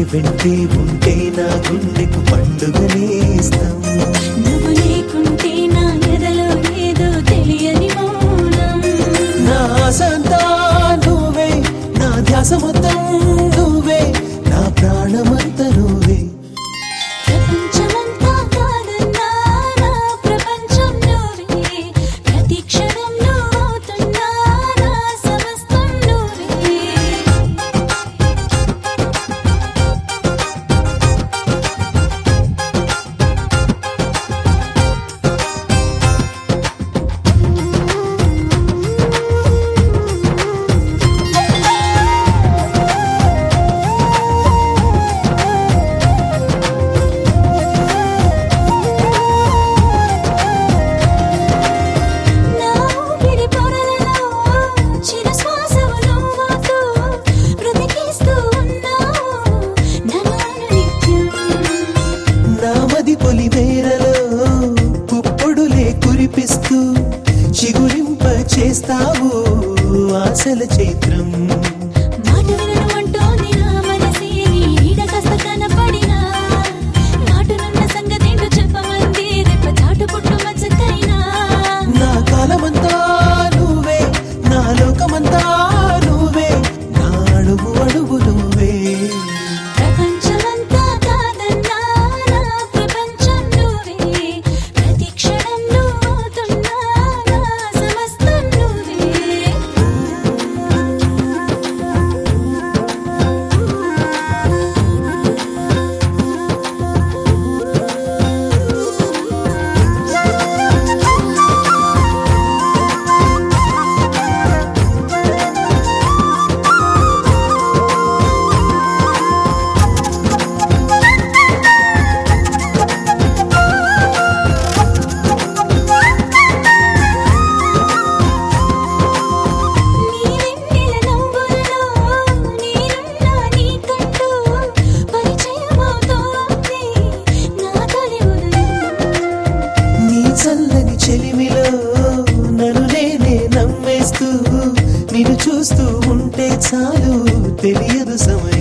వెంటే ఉంటే నా గుండెకు పండుగ నేస్తం నువ్వు లేకుంటే నా ఎదలో ఏదో తెలియని మౌనం నా ఆశంతా నువ్వే నా ధ్యాస మొత్తం నువ్వే నా ప్రాణమంతా నువ్వే ప్రపంచమంతా కాదన్నా నా ప్రపంచం నువ్వే ప్రతి క్షణం నువ్వవుతున్నా నా సమస్తం నువ్వే నా ఊపిరి పొరలలో చిరశ్వాసవు నువ్వుతూ బ్రతికిస్తూ ఉన్నావు నన్ను నిత్యం నా మది పొలి మేరలో పుప్పొడులే కురిపిస్తూ చిగురింప చేస్తావు ఆశల చైత్రం మాట వినను అంటోంది నా మనసే నీ నీడ కాస్త కనపడినా నాటునున్న సంగతేంటో చెప్పమంది రెప్ప చాటు పుట్టు మచ్చకైనా నా కాలమంతా నువ్వే నా లోకమంతా నువ్వే నా అడుగు అడుగు నువ్వే ప్రపంచమంతా కాదన్నా నా ప్రపంచం నువ్వే ప్రతి క్షణం నువ్వుతున్నా నా సమస్తం నువ్వే నీ వెన్నెల నవ్వులలో నేనున్నా నీకంటూ పరిచయమవుతోంది నా తొలి ఉదయం నీ చల్లని చెలిమిలో నన్ను నేనే నమ్మేస్తూ నిన్ను చూస్తూ ఉంటే చాలు తెలియదు సమయం